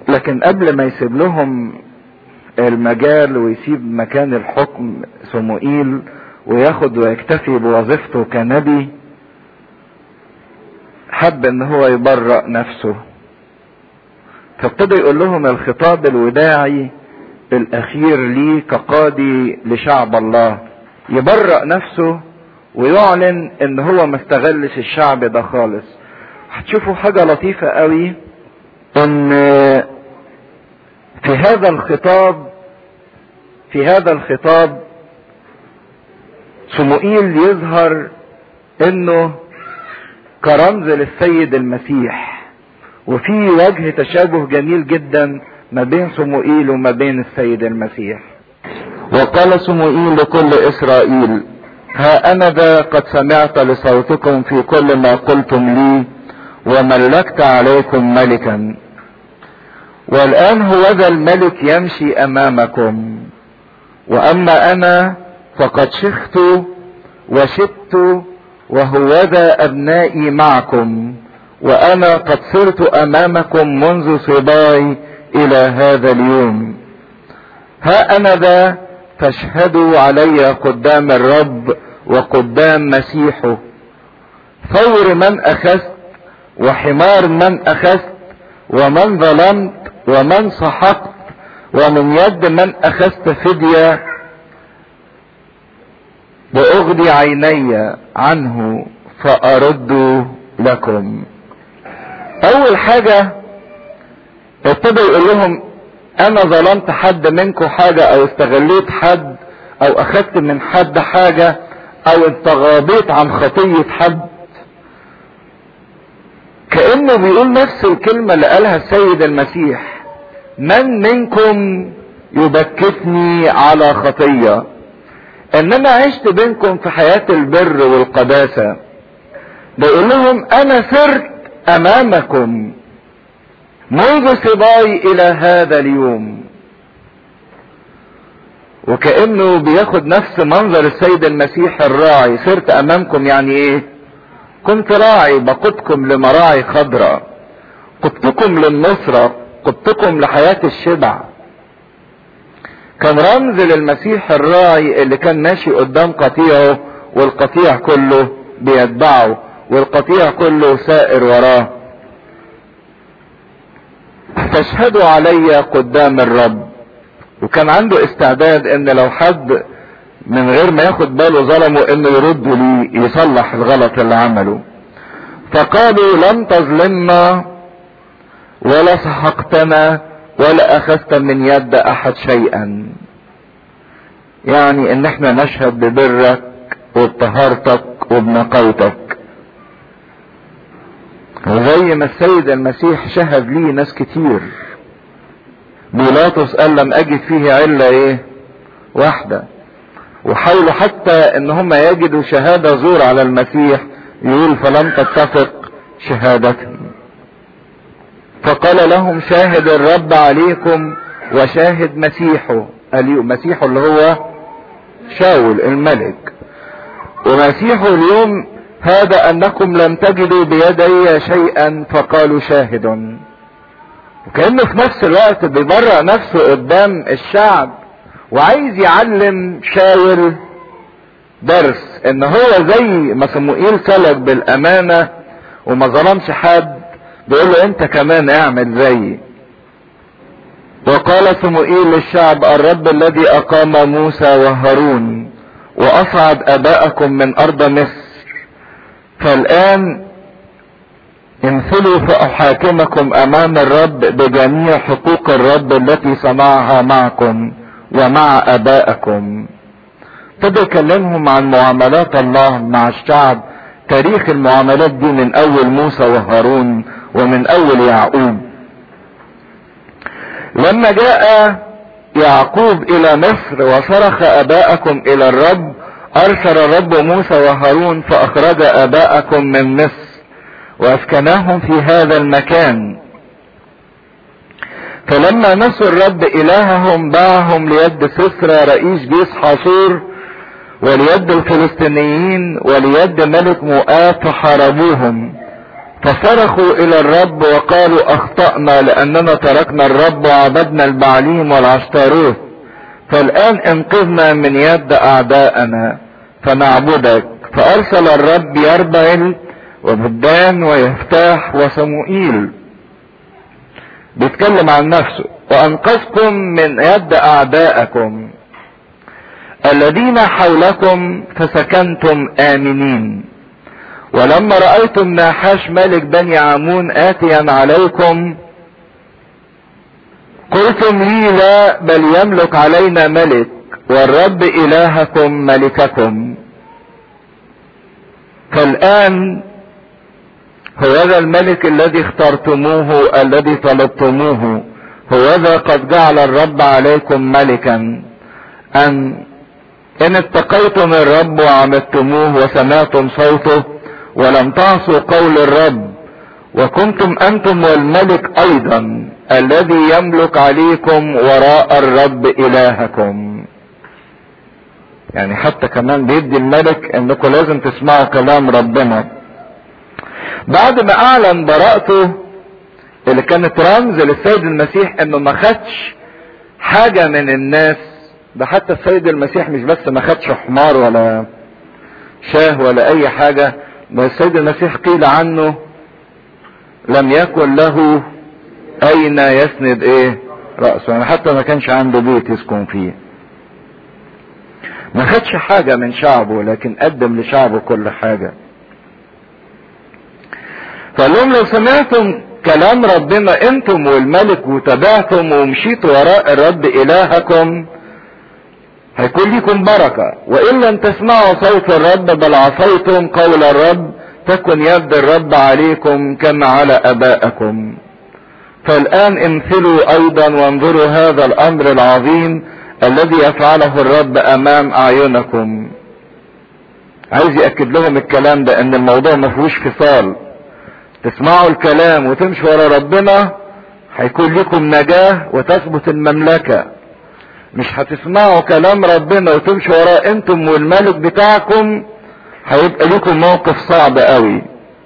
لكن قبل ما يسيب لهم المجال ويسيب مكان الحكم صموئيل وياخد ويكتفي بوظيفته كنبي حب ان هو يبرأ نفسه فابتدى يقول لهم الخطاب الوداعي الاخير لي كقاضي لشعب الله يبرأ نفسه ويعلن ان هو ما استغلش الشعب ده خالص هتشوفوا حاجة لطيفة قوي ان في هذا الخطاب في هذا الخطاب صموئيل يظهر انه كرمز للسيد المسيح وفي وجه تشابه جميل جدا ما بين صموئيل وما بين السيد المسيح وقال صموئيل لكل اسرائيل ها انا ذا قد سمعت لصوتكم في كل ما قلتم لي وملكت عليكم ملكا والان هو ذا الملك يمشي امامكم واما انا فقد شخت وشدت وهوذا ابنائي معكم وانا قد صرت امامكم منذ صباي الى هذا اليوم ها انا ذا فاشهدوا علي قدام الرب وقدام مسيحه ثور من اخذت وحمار من اخذت ومن ظلمت ومن سحقت ومن يد من اخذت فدية واغضي عيني عنه فارد لكم اول حاجة ابتدى يقول لهم انا ظلمت حد منكم حاجة او استغليت حد او اخدت من حد حاجة او تغاضيت عن خطية حد كأنه بيقول نفس الكلمة اللي قالها السيد المسيح من منكم يبكتني على خطية انما عشت بينكم في حياة البر والقداسة بيقول لهم انا سرت امامكم منذ صباي الى هذا اليوم وكأنه بياخد نفس منظر السيد المسيح الراعي سرت امامكم يعني ايه كنت راعي بقودكم لمراعي خضراء قدتكم للنصرة قدتكم لحياة الشبع كان رمز للمسيح الراعي اللي كان ماشي قدام قطيعه والقطيع كله بيتبعه والقطيع كله سائر وراه تشهدوا علي قدام الرب وكان عنده استعداد ان لو حد من غير ما ياخد باله ظلمه انه يرد لي يصلح الغلط اللي عمله فقالوا لم تظلمنا ولا سحقتنا ولا اخذت من يد احد شيئا يعني ان احنا نشهد ببرك وبطهارتك وبنقاوتك وزي ما السيد المسيح شهد ليه ناس كتير بيلاطس قال لم اجد فيه علة ايه واحدة وحاولوا حتى ان هم يجدوا شهادة زور على المسيح يقول فلم تتفق شهادتهم فقال لهم شاهد الرب عليكم وشاهد مسيحه اليوم مسيحه اللي هو شاول الملك ومسيحه اليوم هذا انكم لم تجدوا بيدي شيئا فقالوا شاهد وكانه في نفس الوقت بيبرأ نفسه قدام الشعب وعايز يعلم شاول درس ان هو زي ما صموئيل سلك بالامانة وما ظلمش حد بيقول له انت كمان اعمل زيي وقال صموئيل للشعب الرب الذي اقام موسى وهارون واصعد اباءكم من ارض مصر فالان امثلوا فاحاكمكم امام الرب بجميع حقوق الرب التي صنعها معكم ومع ابائكم ابتدى يكلمهم عن معاملات الله مع الشعب تاريخ المعاملات دي من اول موسى وهارون ومن اول يعقوب لما جاء يعقوب الى مصر وصرخ اباءكم الى الرب ارسل الرب موسى وهارون فاخرج اباءكم من مصر واسكناهم في هذا المكان فلما نسوا الرب الههم باعهم ليد سسرى رئيس جيش حاصور وليد الفلسطينيين وليد ملك مؤاب فحاربوهم فصرخوا الى الرب وقالوا اخطأنا لاننا تركنا الرب وعبدنا البعليم والعشتاروت فالان انقذنا من يد اعدائنا فنعبدك فارسل الرب يربعل وبدان ويفتاح وصموئيل بيتكلم عن نفسه وانقذكم من يد اعدائكم الذين حولكم فسكنتم امنين ولما رأيتم ناحاش ملك بني عمون آتيا عليكم قلتم لي لا بل يملك علينا ملك والرب إلهكم ملككم فالآن هو هذا الملك الذي اخترتموه الذي طلبتموه هو ذا قد جعل الرب عليكم ملكا أن إن اتقيتم الرب وعبدتموه وسمعتم صوته ولم تعصوا قول الرب وكنتم انتم والملك ايضا الذي يملك عليكم وراء الرب الهكم يعني حتى كمان بيدي الملك انكم لازم تسمعوا كلام ربنا بعد ما اعلن براءته اللي كانت رمز للسيد المسيح انه ما خدش حاجة من الناس ده حتى السيد المسيح مش بس ما خدش حمار ولا شاه ولا اي حاجة ما السيد المسيح قيل عنه لم يكن له اين يسند ايه رأسه يعني حتى ما كانش عنده بيت يسكن فيه ما خدش حاجة من شعبه لكن قدم لشعبه كل حاجة فقال لهم لو سمعتم كلام ربنا انتم والملك وتبعتم ومشيتوا وراء الرب الهكم هيكون لكم بركة وإن لم تسمعوا صوت الرب بل عصيتم قول الرب تكن يد الرب عليكم كما على أبائكم فالآن امثلوا أيضا وانظروا هذا الأمر العظيم الذي يفعله الرب أمام أعينكم عايز يأكد لهم الكلام ده ان الموضوع ما فيهوش فصال تسمعوا الكلام وتمشوا ورا ربنا هيكون لكم نجاة وتثبت المملكة مش هتسمعوا كلام ربنا وتمشوا وراه انتم والملك بتاعكم هيبقى لكم موقف صعب قوي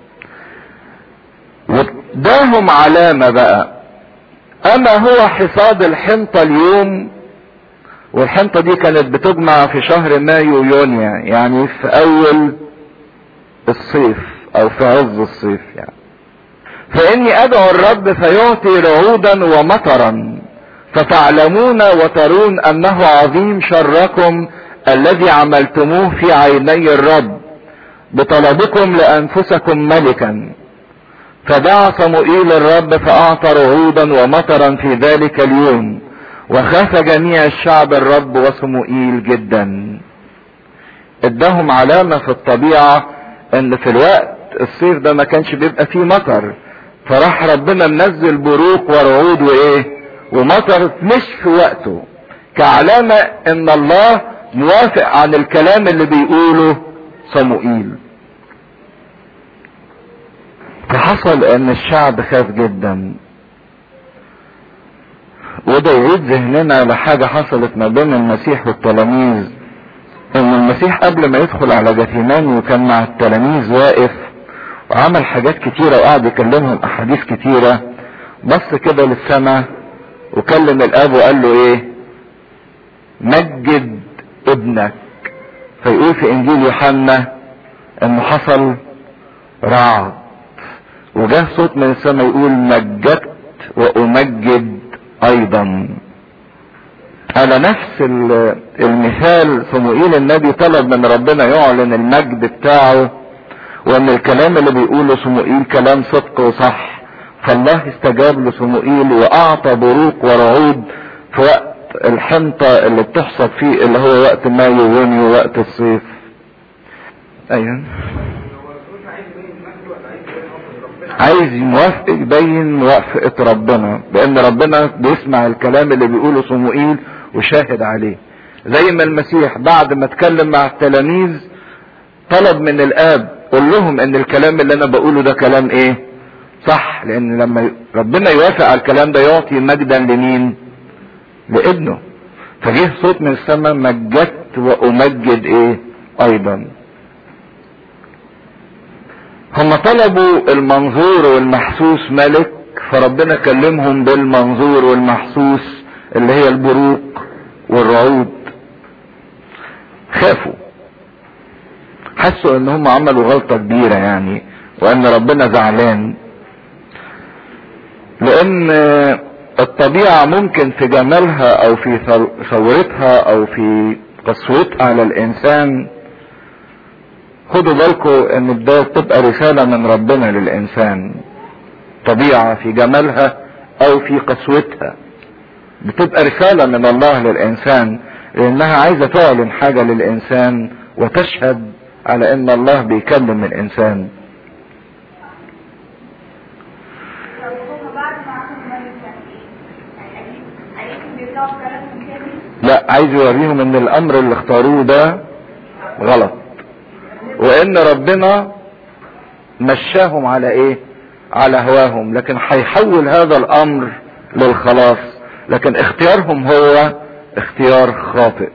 واداهم علامة بقى اما هو حصاد الحنطة اليوم والحنطة دي كانت بتجمع في شهر مايو يونيو يعني في اول الصيف او في عز الصيف يعني فاني ادعو الرب فيعطي رعودا ومطرا فتعلمون وترون انه عظيم شركم الذي عملتموه في عيني الرب بطلبكم لانفسكم ملكا فدعا صموئيل الرب فاعطى رعودا ومطرا في ذلك اليوم وخاف جميع الشعب الرب وصموئيل جدا ادهم علامة في الطبيعة ان في الوقت الصيف ده ما كانش بيبقى فيه مطر فراح ربنا منزل بروق ورعود وايه ومطر مش في وقته كعلامة ان الله موافق عن الكلام اللي بيقوله صموئيل فحصل ان الشعب خاف جدا وده يعيد ذهننا لحاجة حصلت ما بين المسيح والتلاميذ ان المسيح قبل ما يدخل على جثيمان وكان مع التلاميذ واقف وعمل حاجات كتيرة وقعد يكلمهم احاديث كتيرة بص كده للسماء وكلم الاب وقال له ايه مجد ابنك فيقول في انجيل يوحنا انه حصل رعد وجه صوت من السماء يقول مجدت وامجد ايضا على نفس المثال صموئيل النبي طلب من ربنا يعلن المجد بتاعه وان الكلام اللي بيقوله صموئيل كلام صدق وصح فالله استجاب لصموئيل واعطى بروق ورعود في وقت الحنطة اللي بتحصل فيه اللي هو وقت مايو يونيو وقت الصيف ايوه عايز موافق يبين موافقة ربنا لان ربنا بيسمع الكلام اللي بيقوله صموئيل وشاهد عليه زي ما المسيح بعد ما اتكلم مع التلاميذ طلب من الاب قول لهم ان الكلام اللي انا بقوله ده كلام ايه صح لان لما ربنا يوافق على الكلام ده يعطي مجدا لمين لابنه فجه صوت من السماء مجدت وامجد ايه ايضا هم طلبوا المنظور والمحسوس ملك فربنا كلمهم بالمنظور والمحسوس اللي هي البروق والرعود خافوا حسوا ان هم عملوا غلطة كبيرة يعني وان ربنا زعلان لان الطبيعة ممكن في جمالها او في ثورتها او في قسوتها على الانسان خدوا بالكم ان ده تبقى رسالة من ربنا للانسان طبيعة في جمالها او في قسوتها بتبقى رسالة من الله للانسان لانها عايزة تعلن حاجة للانسان وتشهد على ان الله بيكلم الانسان لا عايز يوريهم ان الامر اللي اختاروه ده غلط وان ربنا مشاهم على ايه على هواهم لكن هيحول هذا الامر للخلاص لكن اختيارهم هو اختيار خاطئ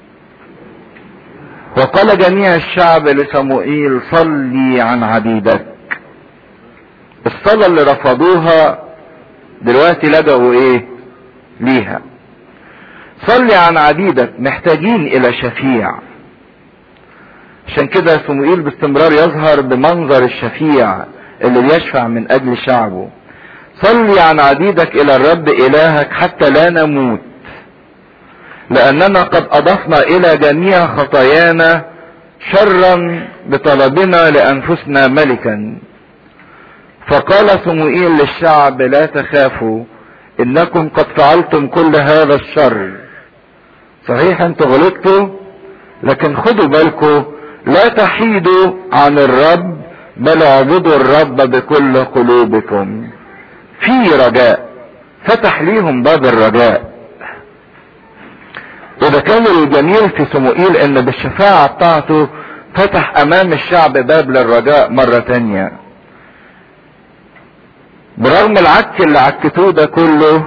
وقال جميع الشعب لصموئيل صلي عن عبيدك الصلاة اللي رفضوها دلوقتي لجأوا ايه ليها صلي عن عبيدك محتاجين الى شفيع عشان كده صموئيل باستمرار يظهر بمنظر الشفيع اللي بيشفع من اجل شعبه صلي عن عبيدك الى الرب الهك حتى لا نموت لاننا قد اضفنا الى جميع خطايانا شرا بطلبنا لانفسنا ملكا فقال صموئيل للشعب لا تخافوا انكم قد فعلتم كل هذا الشر صحيح انتوا غلطتوا لكن خدوا بالكم لا تحيدوا عن الرب بل اعبدوا الرب بكل قلوبكم في رجاء فتح ليهم باب الرجاء وده كان الجميل في صموئيل ان بالشفاعة بتاعته فتح امام الشعب باب للرجاء مرة تانية برغم العك اللي عكتوه ده كله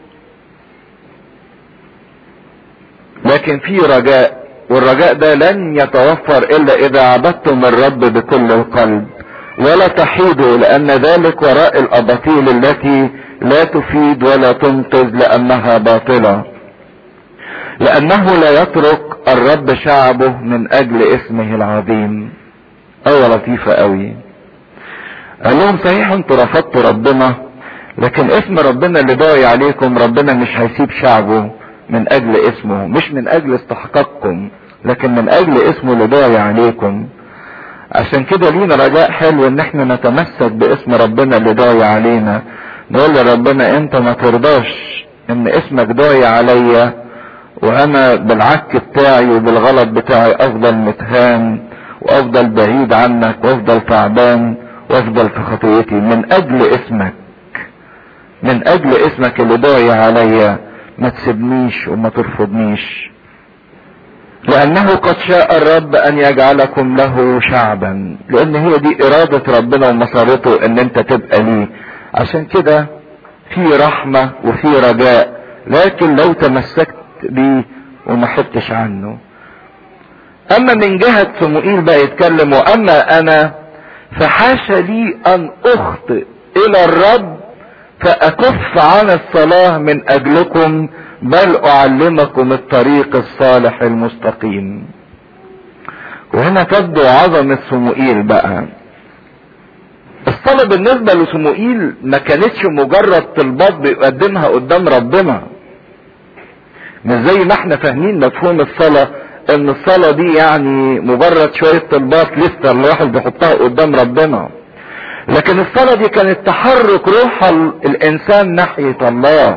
لكن في رجاء والرجاء ده لن يتوفر الا اذا عبدتم الرب بكل القلب ولا تحيدوا لان ذلك وراء الاباطيل التي لا تفيد ولا تنقذ لانها باطله لانه لا يترك الرب شعبه من اجل اسمه العظيم ايه لطيفة قوي قال لهم صحيح انتوا رفضتوا ربنا لكن اسم ربنا اللي ضايع عليكم ربنا مش هيسيب شعبه من اجل اسمه مش من اجل استحقاقكم لكن من اجل اسمه اللي ضايع عليكم عشان كده لينا رجاء حلو ان احنا نتمسك باسم ربنا اللي ضايع علينا نقول لربنا انت ما ترضاش ان اسمك ضايع عليا وانا بالعك بتاعي وبالغلط بتاعي افضل متهان وافضل بعيد عنك وافضل تعبان وافضل في خطيتي من اجل اسمك من اجل اسمك اللي ضايع عليا ما تسيبنيش وما ترفضنيش لانه قد شاء الرب ان يجعلكم له شعبا لان هي دي ارادة ربنا ومسارته ان انت تبقى ليه عشان كده في رحمة وفي رجاء لكن لو تمسكت بيه وما حدتش عنه اما من جهة صموئيل بقى يتكلم واما انا فحاش لي ان اخطئ الى الرب فاكف عن الصلاة من اجلكم بل اعلمكم الطريق الصالح المستقيم وهنا تبدو عظمة صموئيل بقى الصلاة بالنسبة لصموئيل ما كانتش مجرد طلبات بيقدمها قدام ربنا مش زي ما احنا فاهمين مفهوم الصلاة ان الصلاة دي يعني مجرد شوية طلبات لسه الواحد بيحطها قدام ربنا لكن الصلاة دي كانت تحرك روح الانسان ناحية الله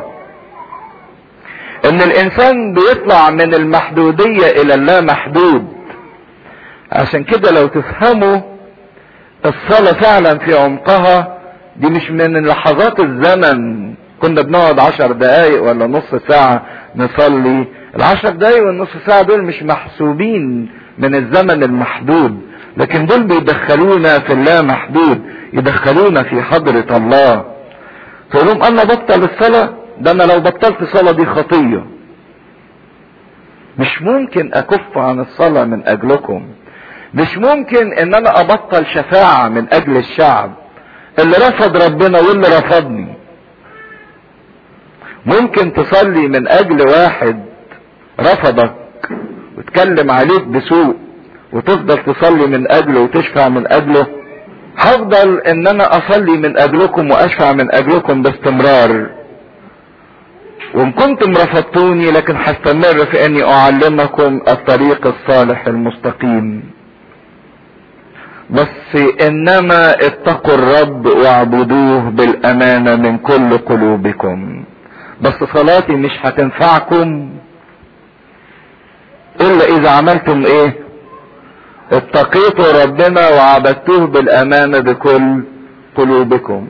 ان الانسان بيطلع من المحدودية الى اللا محدود عشان كده لو تفهموا الصلاة فعلا في عمقها دي مش من لحظات الزمن كنا بنقعد عشر دقايق ولا نص ساعة نصلي العشر دقايق والنص ساعة دول مش محسوبين من الزمن المحدود لكن دول بيدخلونا في اللا محدود يدخلونا في حضرة الله تقول لهم انا بطل الصلاة ده انا لو بطلت صلاة دي خطية مش ممكن اكف عن الصلاة من اجلكم مش ممكن ان انا ابطل شفاعة من اجل الشعب اللي رفض ربنا واللي رفضني ممكن تصلي من اجل واحد رفضك وتكلم عليك بسوء وتفضل تصلي من اجله وتشفع من اجله هفضل ان انا اصلي من اجلكم واشفع من اجلكم باستمرار وان كنتم رفضتوني لكن هستمر في اني اعلمكم الطريق الصالح المستقيم بس انما اتقوا الرب واعبدوه بالامانه من كل قلوبكم بس صلاتي مش هتنفعكم الا اذا عملتم ايه اتقيتوا ربنا وعبدتوه بالامانه بكل قلوبكم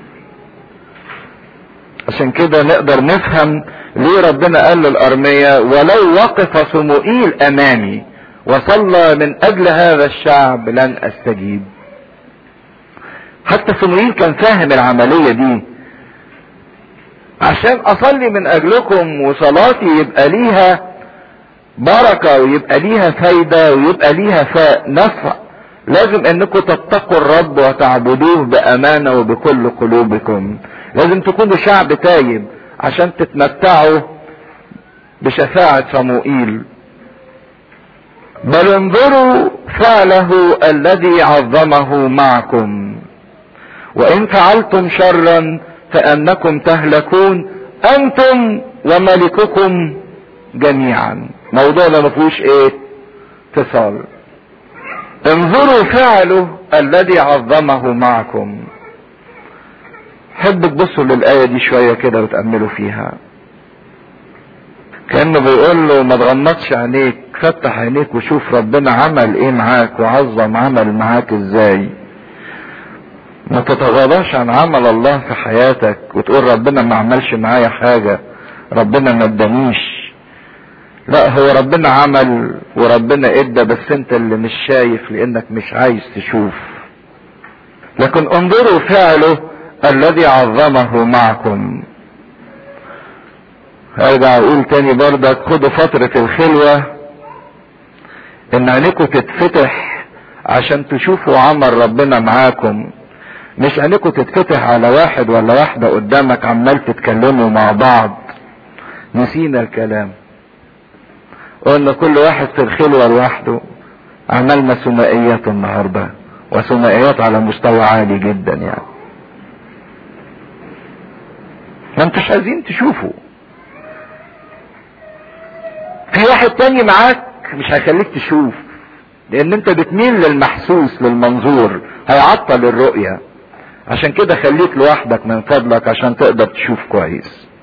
عشان كده نقدر نفهم ليه ربنا قال للأرمية ولو وقف صموئيل أمامي وصلى من أجل هذا الشعب لن أستجيب حتى صموئيل كان فاهم العملية دي عشان أصلي من أجلكم وصلاتي يبقى ليها بركة ويبقى ليها فايدة ويبقى ليها نفع لازم انكم تتقوا الرب وتعبدوه بامانه وبكل قلوبكم لازم تكونوا شعب تايب عشان تتمتعوا بشفاعة صموئيل بل انظروا فعله الذي عظمه معكم وان فعلتم شرا فانكم تهلكون انتم وملككم جميعا موضوع ده ما فيهوش ايه اتصال انظروا فعله الذي عظمه معكم حب تبصوا للآية دي شوية كده وتأملوا فيها كأنه بيقول له ما تغمضش عينيك فتح عينيك وشوف ربنا عمل ايه معاك وعظم عمل معاك ازاي ما تتغاضاش عن عمل الله في حياتك وتقول ربنا ما عملش معايا حاجة ربنا ما ادانيش لا هو ربنا عمل وربنا ادى بس انت اللي مش شايف لانك مش عايز تشوف لكن انظروا فعله الذي عظمه معكم ارجع اقول تاني برضك خدوا فترة الخلوة ان عينيكم تتفتح عشان تشوفوا عمل ربنا معاكم مش عينيكم تتفتح على واحد ولا واحدة قدامك عمال تتكلموا مع بعض نسينا الكلام قلنا كل واحد في الخلوة لوحده عملنا ثنائيات النهارده وثنائيات على مستوى عالي جدا يعني ما انتش عايزين تشوفوا في واحد تاني معاك مش هيخليك تشوف لان انت بتميل للمحسوس للمنظور هيعطل الرؤية عشان كده خليك لوحدك من فضلك عشان تقدر تشوف كويس